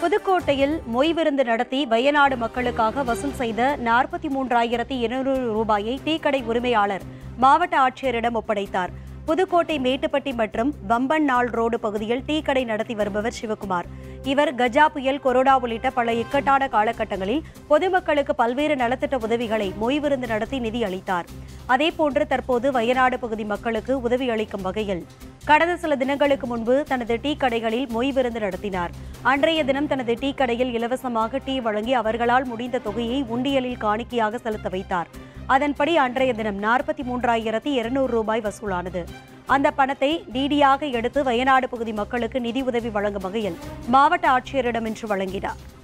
புதுக்கோட்டையில் மொய் விருந்து நடத்தி வயநாடு மக்களுக்காக வசூல் செய்த நாற்பத்தி மூன்றாயிரத்தி இருநூறு ரூபாயை டீக்கடை உரிமையாளர் மாவட்ட ஆட்சியரிடம் ஒப்படைத்தார் புதுக்கோட்டை மேட்டுப்பட்டி மற்றும் வம்பன் நாள் ரோடு பகுதியில் டீ கடை நடத்தி வருபவர் சிவகுமார் இவர் கஜா புயல் கொரோனா உள்ளிட்ட பல இக்கட்டான காலகட்டங்களில் பொதுமக்களுக்கு பல்வேறு நலத்திட்ட உதவிகளை மொய் விருந்து நடத்தி நிதி அளித்தார் அதேபோன்று தற்போது வயநாடு பகுதி மக்களுக்கு உதவி அளிக்கும் வகையில் கடந்த சில தினங்களுக்கு முன்பு தனது டீ கடைகளில் மொய் விருந்து நடத்தினார் அன்றைய தினம் தனது டீ கடையில் இலவசமாக டீ வழங்கி அவர்களால் முடிந்த தொகையை உண்டியலில் காணிக்கையாக செலுத்த வைத்தார் அதன்படி அன்றைய தினம் நாற்பத்தி மூன்றாயிரத்தி இருநூறு ரூபாய் வசூலானது அந்த பணத்தை டிடியாக எடுத்து வயநாடு பகுதி மக்களுக்கு நிதி உதவி வழங்கும் வகையில் மாவட்ட ஆட்சியரிடம் இன்று வழங்கினார்